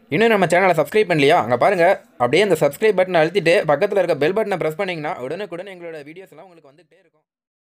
இன்னும் நம்ம சேனலை சப்ஸ்கிரைப் பண்ணலையா அங்கே பாருங்கள் அப்படியே அந்த சப்ஸ்கிரைப் பட்டனை அழுத்திட்டு பக்கத்தில் இருக்க பெல் பட்டனை ப்ரெஸ் பண்ணிங்கன்னா உடனுக்குடன் எங்களோட வீடியோஸ் எல்லாம் உங்களுக்கு வந்துகிட்டே இருக்கும்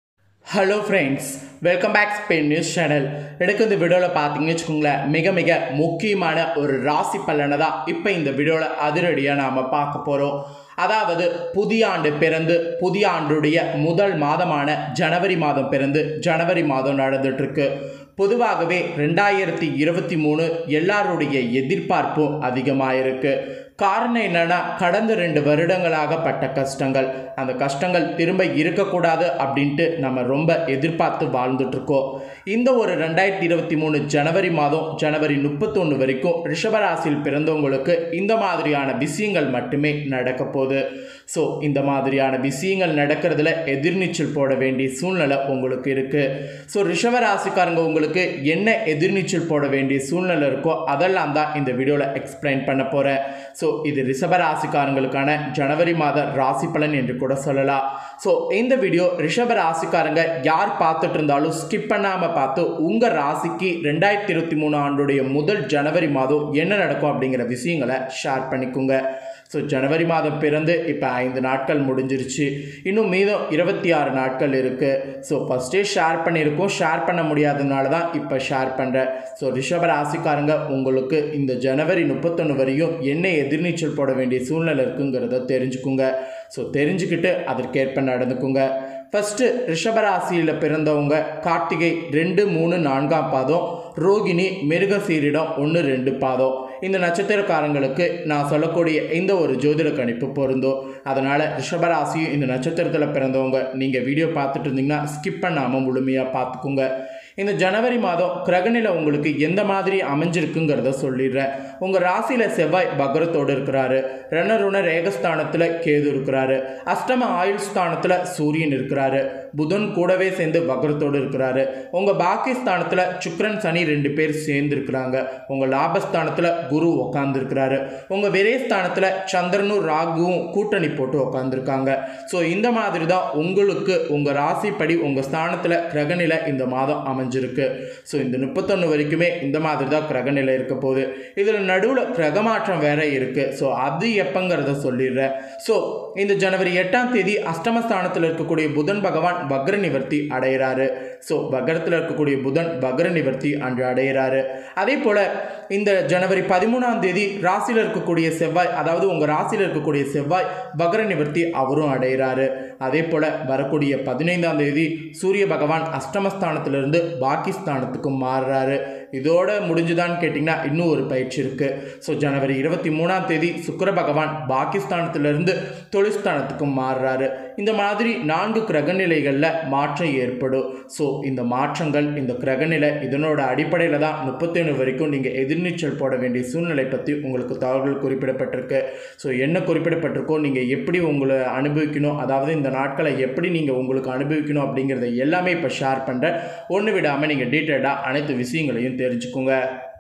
hello friends welcome back Spain news channel எனக்கு இந்த வீடியோவில் பார்த்தீங்கன்னு வச்சுக்கோங்களேன் மிக மிக முக்கியமான ஒரு ராசி பலனை தான் இப்போ இந்த வீடியோவில் அதிரடியாக நாம் பார்க்க போகிறோம் அதாவது புதிய ஆண்டு பிறந்து புதிய ஆண்டுடைய முதல் மாதமான ஜனவரி மாதம் பிறந்து ஜனவரி மாதம் நடந்துட்டுருக்கு பொதுவாகவே ரெண்டாயிரத்தி இருபத்தி மூணு எல்லாருடைய எதிர்பார்ப்பும் அதிகமாக இருக்குது காரணம் என்னன்னா கடந்த ரெண்டு வருடங்களாக பட்ட கஷ்டங்கள் அந்த கஷ்டங்கள் திரும்ப இருக்கக்கூடாது அப்படின்ட்டு நம்ம ரொம்ப எதிர்பார்த்து வாழ்ந்துட்டு இருக்கோம் இந்த ஒரு ரெண்டாயிரத்தி இருபத்தி மூணு ஜனவரி மாதம் ஜனவரி முப்பத்தொன்று வரைக்கும் ரிஷபராசியில் பிறந்தவங்களுக்கு இந்த மாதிரியான விஷயங்கள் மட்டுமே நடக்க போகுது ஸோ இந்த மாதிரியான விஷயங்கள் நடக்கிறதுல எதிர்நீச்சல் போட வேண்டிய சூழ்நிலை உங்களுக்கு இருக்குது ஸோ ரிஷபராசிக்காரங்க உங்களுக்கு என்ன எதிர்நீச்சல் போட வேண்டிய சூழ்நிலை இருக்கோ அதெல்லாம் தான் இந்த வீடியோவில் எக்ஸ்பிளைன் பண்ண போகிறேன் ஸோ இது ரிஷப ராசிக்காரங்களுக்கான ஜனவரி மாத ராசி பலன் என்று கூட சொல்லலாம் ஸோ இந்த வீடியோ ரிஷப ராசிக்காரங்க யார் பார்த்துட்டு இருந்தாலும் ஸ்கிப் பண்ணாமல் பார்த்து உங்கள் ராசிக்கு ரெண்டாயிரத்தி இருபத்தி மூணு ஆண்டுடைய முதல் ஜனவரி மாதம் என்ன நடக்கும் அப்படிங்கிற விஷயங்களை ஷேர் பண்ணிக்கோங்க ஸோ ஜனவரி மாதம் பிறந்து இப்போ ஐந்து நாட்கள் முடிஞ்சிருச்சு இன்னும் மீதம் இருபத்தி ஆறு நாட்கள் இருக்குது ஸோ ஃபஸ்ட்டே ஷேர் பண்ணியிருக்கோம் ஷேர் பண்ண முடியாததுனால தான் இப்போ ஷேர் பண்ணுறேன் ஸோ ரிஷப ராசிக்காரங்க உங்களுக்கு இந்த ஜனவரி முப்பத்தொன்று வரையும் என்ன எதிர்நீச்சல் போட வேண்டிய சூழ்நிலை இருக்குங்கிறத தெரிஞ்சுக்குங்க ஸோ தெரிஞ்சுக்கிட்டு அதற்கேற்ப நடந்துக்குங்க ஃபஸ்ட்டு ரிஷபராசியில் பிறந்தவங்க கார்த்திகை ரெண்டு மூணு நான்காம் பாதம் ரோகிணி மிருகசீரிடம் ஒன்று ரெண்டு பாதம் இந்த நட்சத்திரக்காரங்களுக்கு நான் சொல்லக்கூடிய இந்த ஒரு ஜோதிட கணிப்பு பொருந்தும் அதனால் ரிஷபராசியும் இந்த நட்சத்திரத்தில் பிறந்தவங்க நீங்கள் வீடியோ பார்த்துட்டு இருந்தீங்கன்னா ஸ்கிப் பண்ணாமல் முழுமையாக பார்த்துக்குங்க இந்த ஜனவரி மாதம் கிரகநிலை உங்களுக்கு எந்த மாதிரி அமைஞ்சிருக்குங்கிறத சொல்லிடுறேன் உங்கள் ராசியில் செவ்வாய் பக்ரத்தோடு இருக்கிறாரு ரணருண ரேகஸ்தானத்தில் கேது இருக்கிறாரு அஷ்டம ஆயுள் ஸ்தானத்தில் சூரியன் இருக்கிறாரு புதன் கூடவே சேர்ந்து பக்ரத்தோடு இருக்கிறாரு உங்கள் பாக்கியஸ்தானத்தில் சுக்ரன் சனி ரெண்டு பேர் சேர்ந்து இருக்கிறாங்க உங்கள் லாபஸ்தானத்தில் குரு உக்காந்துருக்கிறாரு உங்கள் விரயஸ்தானத்தில் சந்திரனும் ராகுவும் கூட்டணி போட்டு உக்காந்துருக்காங்க ஸோ இந்த மாதிரி தான் உங்களுக்கு உங்கள் ராசிப்படி உங்கள் ஸ்தானத்தில் கிரகநிலை இந்த மாதம் அமைஞ்சிருக்கு ஸோ இந்த முப்பத்தொன்று வரைக்குமே இந்த மாதிரி தான் கிரகநிலை இருக்க போகுது இதில் நடுவில் கிரகமாற்றம் வேற இருக்குது ஸோ அது எப்பங்கிறத சொல்லிடுறேன் ஸோ இந்த ஜனவரி எட்டாம் தேதி அஷ்டமஸ்தானத்தில் இருக்கக்கூடிய புதன் பகவான் வக்ர நிவர்த்தி அடைகிறாரு ஸோ வக்ரத்தில் இருக்கக்கூடிய புதன் வக்ர நிவர்த்தி அன்று அடைகிறாரு அதே போல் இந்த ஜனவரி பதிமூணாம் தேதி ராசியில் இருக்கக்கூடிய செவ்வாய் அதாவது உங்கள் ராசியில் இருக்கக்கூடிய செவ்வாய் வக்ர நிவர்த்தி அவரும் அடைகிறாரு அதே போல் வரக்கூடிய பதினைந்தாம் தேதி சூரிய பகவான் அஷ்டமஸ்தானத்திலிருந்து பாகிஸ்தானத்துக்கு மாறுறாரு இதோட முடிஞ்சுதான்னு கேட்டிங்கன்னா இன்னும் ஒரு பயிற்சி இருக்குது ஸோ ஜனவரி இருபத்தி மூணாம் தேதி சுக்கர பகவான் பாகிஸ்தானத்திலிருந்து தொழில்ஸ்தானத்துக்கு மாறுறாரு இந்த மாதிரி நான்கு கிரகநிலைகளில் மாற்றம் ஏற்படும் ஸோ இந்த மாற்றங்கள் இந்த கிரகநிலை இதனோட அடிப்படையில் தான் முப்பத்தேழு வரைக்கும் நீங்கள் எதிர்நீச்சல் போட வேண்டிய சூழ்நிலை பற்றி உங்களுக்கு தகவல்கள் குறிப்பிடப்பட்டிருக்கு ஸோ என்ன குறிப்பிடப்பட்டிருக்கோ நீங்கள் எப்படி உங்களை அனுபவிக்கணும் அதாவது இந்த நாட்களை எப்படி நீங்கள் உங்களுக்கு அனுபவிக்கணும் அப்படிங்கிறத எல்லாமே இப்போ ஷேர் பண்ணுறேன் ஒன்று விடாமல் நீங்கள் டீட்டெயிலாக அனைத்து விஷயங்களையும் தெரிஞ்சுக்குங்க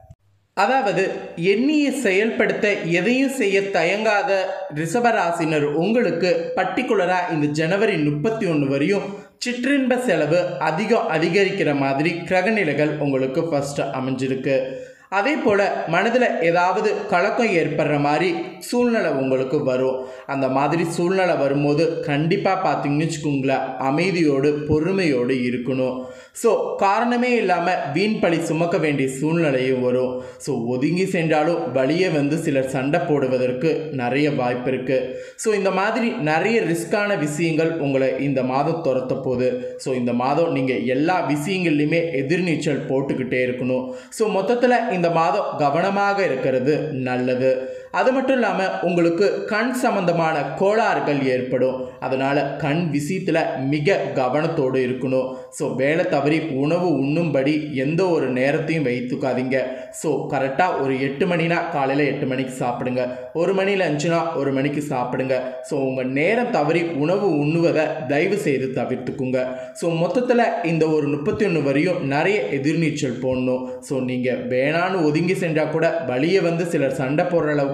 அதாவது எண்ணியை செயல்படுத்த எதையும் செய்ய தயங்காத ரிஷபராசினர் உங்களுக்கு பர்டிகுலராக இந்த ஜனவரி முப்பத்தி ஒன்று வரையும் சிற்றின்ப செலவு அதிகம் அதிகரிக்கிற மாதிரி கிரகநிலைகள் உங்களுக்கு ஃபஸ்ட்டு அமைஞ்சிருக்கு அதே போல் மனதில் ஏதாவது கலக்கம் ஏற்படுற மாதிரி சூழ்நிலை உங்களுக்கு வரும் அந்த மாதிரி சூழ்நிலை வரும்போது கண்டிப்பாக பார்த்தீங்கன்னு வச்சுக்கோங்களேன் அமைதியோடு பொறுமையோடு இருக்கணும் ஸோ காரணமே இல்லாமல் வீண் பழி சுமக்க வேண்டிய சூழ்நிலையும் வரும் ஸோ ஒதுங்கி சென்றாலும் வழியே வந்து சிலர் சண்டை போடுவதற்கு நிறைய வாய்ப்பு இருக்குது ஸோ இந்த மாதிரி நிறைய ரிஸ்கான விஷயங்கள் உங்களை இந்த மாதம் துரத்த போகுது ஸோ இந்த மாதம் நீங்கள் எல்லா விஷயங்கள்லையுமே எதிர்நீச்சல் போட்டுக்கிட்டே இருக்கணும் ஸோ மொத்தத்தில் இந்த மாதம் கவனமாக இருக்கிறது நல்லது அது மட்டும் இல்லாமல் உங்களுக்கு கண் சம்பந்தமான கோளாறுகள் ஏற்படும் அதனால் கண் விஷயத்தில் மிக கவனத்தோடு இருக்கணும் ஸோ வேலை தவறி உணவு உண்ணும்படி எந்த ஒரு நேரத்தையும் வைத்துக்காதீங்க ஸோ கரெக்டாக ஒரு எட்டு மணினா காலையில் எட்டு மணிக்கு சாப்பிடுங்க ஒரு மணி லஞ்சுனா ஒரு மணிக்கு சாப்பிடுங்க ஸோ உங்கள் நேரம் தவறி உணவு உண்ணுவதை தயவு செய்து தவிர்த்துக்குங்க ஸோ மொத்தத்தில் இந்த ஒரு முப்பத்தி ஒன்று வரையும் நிறைய எதிர்நீச்சல் போடணும் ஸோ நீங்கள் வேணான்னு ஒதுங்கி சென்றால் கூட வழியை வந்து சிலர் சண்டை போடுற அளவுக்கு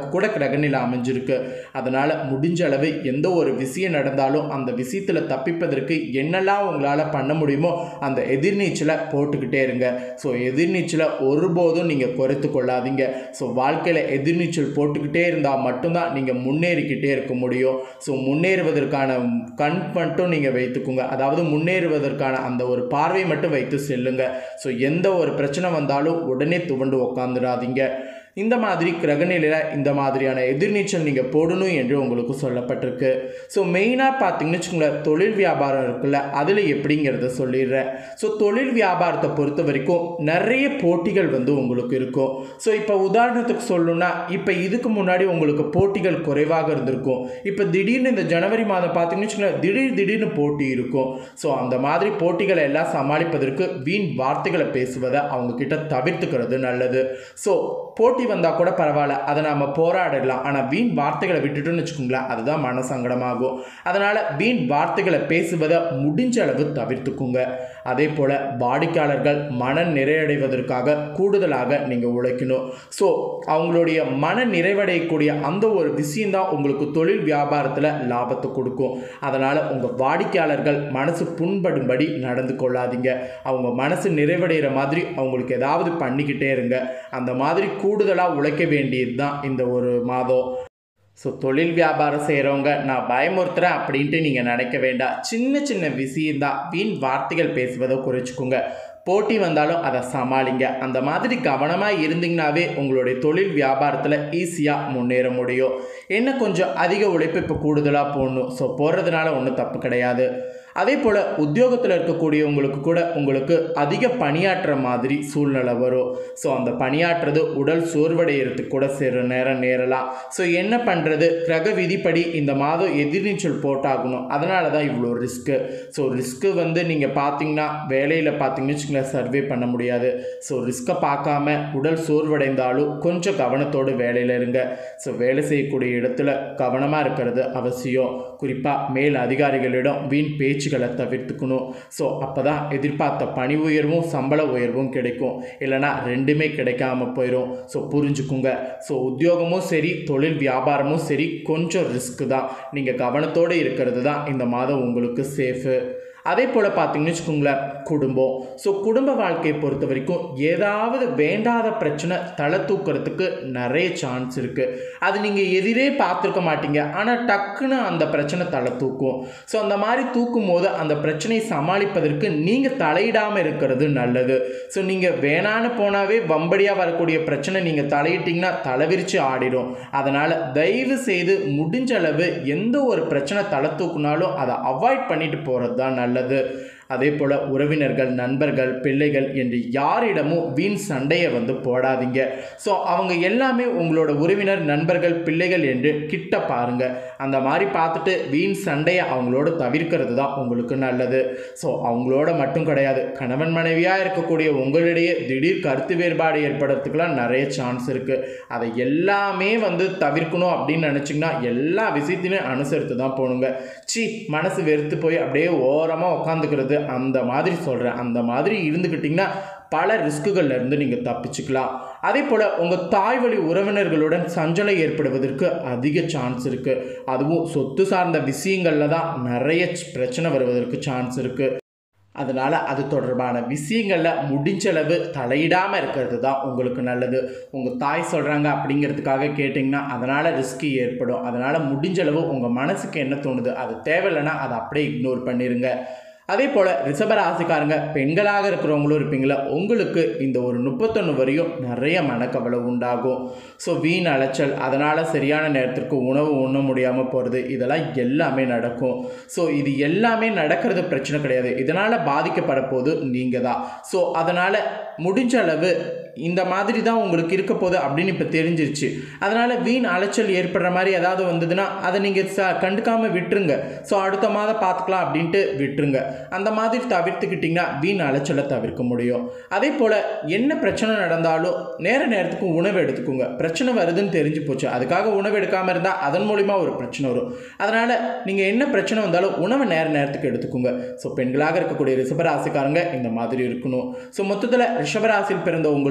கூட கிரகநிலை அமைஞ்சிருக்கு அதனால் முடிஞ்ச அளவு எந்த ஒரு விஷயம் நடந்தாலும் அந்த விஷயத்தில் தப்பிப்பதற்கு என்னெல்லாம் உங்களால் பண்ண முடியுமோ அந்த எதிர்நீச்சலை போட்டுக்கிட்டே இருங்க ஸோ எதிர்நீச்சலை ஒருபோதும் நீங்கள் குறைத்து கொள்ளாதீங்க ஸோ வாழ்க்கையில் எதிர்நீச்சல் போட்டுக்கிட்டே இருந்தால் மட்டும்தான் நீங்கள் முன்னேறிக்கிட்டே இருக்க முடியும் ஸோ முன்னேறுவதற்கான கண் மட்டும் நீங்கள் வைத்துக்கோங்க அதாவது முன்னேறுவதற்கான அந்த ஒரு பார்வை மட்டும் வைத்து செல்லுங்க ஸோ எந்த ஒரு பிரச்சனை வந்தாலும் உடனே துவண்டு உக்காந்துடாதீங்க இந்த மாதிரி கிரகநிலையில் இந்த மாதிரியான எதிர்நீச்சல் நீங்கள் போடணும் என்று உங்களுக்கு சொல்லப்பட்டிருக்கு ஸோ மெயினாக பார்த்தீங்கன்னு வச்சுக்கோங்களேன் தொழில் வியாபாரம் இருக்குல்ல அதில் எப்படிங்கிறத சொல்லிடுறேன் ஸோ தொழில் வியாபாரத்தை பொறுத்த வரைக்கும் நிறைய போட்டிகள் வந்து உங்களுக்கு இருக்கும் ஸோ இப்போ உதாரணத்துக்கு சொல்லணும்னா இப்போ இதுக்கு முன்னாடி உங்களுக்கு போட்டிகள் குறைவாக இருந்திருக்கும் இப்போ திடீர்னு இந்த ஜனவரி மாதம் பார்த்தீங்கன்னு வச்சுக்கோங்களேன் திடீர் திடீர்னு போட்டி இருக்கும் ஸோ அந்த மாதிரி போட்டிகளை எல்லாம் சமாளிப்பதற்கு வீண் வார்த்தைகளை பேசுவதை அவங்க கிட்ட தவிர்த்துக்கிறது நல்லது ஸோ போட்டி வந்தால் கூட பரவாயில்ல அதை நம்ம போராடலாம் ஆனால் வீண் வார்த்தைகளை விட்டுட்டோம்னு வச்சுக்கோங்களேன் அதுதான் மன சங்கடமாகும் அதனால் வீண் வார்த்தைகளை பேசுவதை முடிஞ்ச அளவு தவிர்த்துக்குங்க அதே போல் வாடிக்கையாளர்கள் மன நிறைவடைவதற்காக கூடுதலாக நீங்கள் உழைக்கணும் ஸோ அவங்களுடைய மன நிறைவடையக்கூடிய அந்த ஒரு விஷயம்தான் உங்களுக்கு தொழில் வியாபாரத்தில் லாபத்தை கொடுக்கும் அதனால் உங்கள் வாடிக்கையாளர்கள் மனசு புண்படும்படி நடந்து கொள்ளாதீங்க அவங்க மனசு நிறைவடைகிற மாதிரி அவங்களுக்கு ஏதாவது பண்ணிக்கிட்டே இருங்க அந்த மாதிரி கூடுதலாக உழைக்க வேண்டியது தான் இந்த ஒரு மாதம் ஸோ தொழில் வியாபாரம் செய்கிறவங்க நான் பயமுறுத்துறேன் அப்படின்ட்டு நீங்கள் நினைக்க வேண்டாம் சின்ன சின்ன விஷயம்தான் வீண் வார்த்தைகள் பேசுவதை குறைச்சிக்கோங்க போட்டி வந்தாலும் அதை சமாளிங்க அந்த மாதிரி கவனமாக இருந்தீங்கனாவே உங்களுடைய தொழில் வியாபாரத்தில் ஈஸியாக முன்னேற முடியும் என்ன கொஞ்சம் அதிக உழைப்பு இப்போ கூடுதலாக போடணும் ஸோ போடுறதுனால ஒன்றும் தப்பு கிடையாது அதே போல் உத்தியோகத்தில் இருக்கக்கூடியவங்களுக்கு கூட உங்களுக்கு அதிக பணியாற்றுற மாதிரி சூழ்நிலை வரும் ஸோ அந்த பணியாற்றுறது உடல் சோர்வடைகிறதுக்கு கூட சில நேரம் நேரலாம் ஸோ என்ன பண்ணுறது கிரக விதிப்படி இந்த மாதம் எதிர்நீச்சல் போட்டாகணும் அதனால தான் இவ்வளோ ரிஸ்க்கு ஸோ ரிஸ்க்கு வந்து நீங்கள் பார்த்தீங்கன்னா வேலையில் பார்த்தீங்கன்னு வச்சுங்களேன் சர்வே பண்ண முடியாது ஸோ ரிஸ்க்கை பார்க்காம உடல் சோர்வடைந்தாலும் கொஞ்சம் கவனத்தோடு வேலையில் இருங்க ஸோ வேலை செய்யக்கூடிய இடத்துல கவனமாக இருக்கிறது அவசியம் குறிப்பாக மேல் அதிகாரிகளிடம் வீண் பேச்சுகளை தவிர்த்துக்கணும் ஸோ அப்போ தான் எதிர்பார்த்த பணி உயர்வும் சம்பள உயர்வும் கிடைக்கும் இல்லைனா ரெண்டுமே கிடைக்காம போயிடும் ஸோ புரிஞ்சுக்குங்க ஸோ உத்தியோகமும் சரி தொழில் வியாபாரமும் சரி கொஞ்சம் ரிஸ்க்கு தான் நீங்கள் கவனத்தோடு இருக்கிறது தான் இந்த மாதம் உங்களுக்கு சேஃபு அதே போல் பார்த்தீங்கன்னு வச்சுக்கோங்களேன் குடும்பம் ஸோ குடும்ப வாழ்க்கையை பொறுத்த வரைக்கும் ஏதாவது வேண்டாத பிரச்சனை தலை தூக்கிறதுக்கு நிறைய சான்ஸ் இருக்குது அது நீங்கள் எதிரே பார்த்துருக்க மாட்டீங்க ஆனால் டக்குன்னு அந்த பிரச்சனை தலை தூக்கும் ஸோ அந்த மாதிரி தூக்கும் போது அந்த பிரச்சனையை சமாளிப்பதற்கு நீங்கள் தலையிடாமல் இருக்கிறது நல்லது ஸோ நீங்கள் வேணான்னு போனாவே வம்படியாக வரக்கூடிய பிரச்சனை நீங்கள் தலையிட்டிங்கன்னா தலைவிரிச்சு ஆடிடும் அதனால் தயவு செய்து முடிஞ்ச அளவு எந்த ஒரு பிரச்சனை தலை தூக்குனாலும் அதை அவாய்ட் பண்ணிட்டு போகிறது தான் நல்லது அதே போல் உறவினர்கள் நண்பர்கள் பிள்ளைகள் என்று யாரிடமும் வீண் சண்டையை வந்து போடாதீங்க ஸோ அவங்க எல்லாமே உங்களோட உறவினர் நண்பர்கள் பிள்ளைகள் என்று கிட்ட பாருங்க அந்த மாதிரி பார்த்துட்டு வீண் சண்டையை அவங்களோட தவிர்க்கிறது தான் உங்களுக்கு நல்லது ஸோ அவங்களோட மட்டும் கிடையாது கணவன் மனைவியாக இருக்கக்கூடிய உங்களிடையே திடீர் கருத்து வேறுபாடு ஏற்படுறதுக்கெலாம் நிறைய சான்ஸ் இருக்குது அதை எல்லாமே வந்து தவிர்க்கணும் அப்படின்னு நினச்சிங்கன்னா எல்லா விஷயத்தையுமே அனுசரித்து தான் போகணுங்க சி மனசு வெறுத்து போய் அப்படியே ஓரமாக உட்காந்துக்கிறது அந்த மாதிரி சொல்கிறேன் அந்த மாதிரி இருந்துக்கிட்டிங்கன்னா பல ரிஸ்க்குகள்ல இருந்து நீங்கள் தப்பிச்சுக்கலாம் அதே போல் உங்கள் தாய் வழி உறவினர்களுடன் சஞ்சலம் ஏற்படுவதற்கு அதிக சான்ஸ் இருக்குது அதுவும் சொத்து சார்ந்த விஷயங்களில் தான் நிறைய பிரச்சனை வருவதற்கு சான்ஸ் இருக்குது அதனால் அது தொடர்பான விஷயங்களில் முடிஞ்சளவு தலையிடாமல் இருக்கிறது தான் உங்களுக்கு நல்லது உங்கள் தாய் சொல்கிறாங்க அப்படிங்கிறதுக்காக கேட்டிங்கன்னா அதனால் ரிஸ்க்கு ஏற்படும் அதனால் முடிஞ்சளவு உங்கள் மனசுக்கு என்ன தோணுது அது தேவையில்லைன்னா அதை அப்படியே இக்னோர் பண்ணிடுங்க அதே போல் ரிஷபராசிக்காரங்க பெண்களாக இருக்கிறவங்களும் இருப்பீங்களா உங்களுக்கு இந்த ஒரு முப்பத்தொன்று வரையும் நிறைய மனக்கவலை உண்டாகும் ஸோ வீண் அலைச்சல் அதனால் சரியான நேரத்திற்கு உணவு உண்ண முடியாமல் போகிறது இதெல்லாம் எல்லாமே நடக்கும் ஸோ இது எல்லாமே நடக்கிறது பிரச்சனை கிடையாது இதனால் பாதிக்கப்பட போது நீங்கள் தான் ஸோ அதனால் முடிஞ்ச அளவு இந்த மாதிரி தான் உங்களுக்கு இருக்க போகுது அப்படின்னு இப்போ தெரிஞ்சிருச்சு அதனால் வீண் அலைச்சல் ஏற்படுற மாதிரி ஏதாவது வந்ததுன்னா அதை நீங்கள் ச கண்டுக்காமல் விட்டுருங்க ஸோ அடுத்த மாதம் பார்த்துக்கலாம் அப்படின்ட்டு விட்டுருங்க அந்த மாதிரி தவிர்த்துக்கிட்டிங்கன்னா வீண் அலைச்சலை தவிர்க்க முடியும் அதே போல் என்ன பிரச்சனை நடந்தாலும் நேர நேரத்துக்கு உணவு எடுத்துக்கோங்க பிரச்சனை வருதுன்னு தெரிஞ்சு போச்சு அதுக்காக உணவு எடுக்காமல் இருந்தால் அதன் மூலிமா ஒரு பிரச்சனை வரும் அதனால் நீங்கள் என்ன பிரச்சனை வந்தாலும் உணவை நேர நேரத்துக்கு எடுத்துக்கோங்க ஸோ பெண்களாக இருக்கக்கூடிய ரிஷபராசிக்காரங்க இந்த மாதிரி இருக்கணும் ஸோ மொத்தத்தில் ரிஷபராசியில் பிறந்த உங்களுக்கு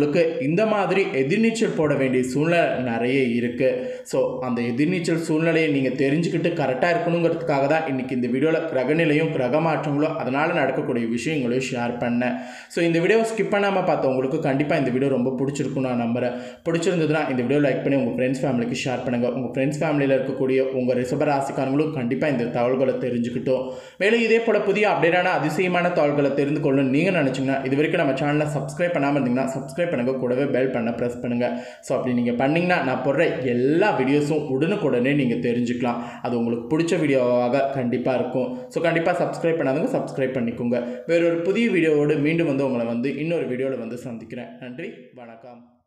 உங்களுக்கு இந்த மாதிரி எதிர்நீச்சல் போட வேண்டிய சூழ்நிலை நிறைய இருக்குது ஸோ அந்த எதிர்நீச்சல் சூழ்நிலையை நீங்கள் தெரிஞ்சுக்கிட்டு கரெக்டாக இருக்கணுங்கிறதுக்காக தான் இன்றைக்கி இந்த வீடியோவில் கிரகநிலையும் கிரக மாற்றங்களும் அதனால் நடக்கக்கூடிய விஷயங்களையும் ஷேர் பண்ணேன் ஸோ இந்த வீடியோ ஸ்கிப் பண்ணாமல் பார்த்தவங்களுக்கு கண்டிப்பாக இந்த வீடியோ ரொம்ப பிடிச்சிருக்கும் நான் நம்புகிறேன் பிடிச்சிருந்ததுன்னா இந்த வீடியோ லைக் பண்ணி உங்கள் ஃப்ரெண்ட்ஸ் ஃபேமிலிக்கு ஷேர் பண்ணுங்கள் உங்கள் ஃப்ரெண்ட்ஸ் ஃபேமிலியில் இருக்கக்கூடிய உங்கள் ரிசபராசிக்காரங்களும் கண்டிப்பாக இந்த தகவல்களை தெரிஞ்சுக்கிட்டோம் மேலும் இதே போல் புதிய அப்டேட்டான அதிசயமான தகவல்களை தெரிந்து கொள்ளணும் நீங்கள் நினச்சிங்கன்னா இது வரைக்கும் நம்ம சேனலை சப்ஸ்கிரைப் பண்ணாமல் இருந்தீங்கன்னா சப்ஸ்கிரைப் பண்ணுங்க கூடவே பெல் பண்ண ப்ரெஸ் பண்ணுங்கள் ஸோ அப்படி நீங்கள் பண்ணிங்கன்னா நான் போடுற எல்லா வீடியோஸும் உடனுக்குடனே நீங்கள் தெரிஞ்சுக்கலாம் அது உங்களுக்கு பிடிச்ச வீடியோவாக கண்டிப்பாக இருக்கும் ஸோ கண்டிப்பாக சப்ஸ்கிரைப் பண்ணாதவங்க சப்ஸ்கிரைப் பண்ணிக்கோங்க வேறொரு புதிய வீடியோவோடு மீண்டும் வந்து உங்களை வந்து இன்னொரு வீடியோவில் வந்து சந்திக்கிறேன் நன்றி வணக்கம்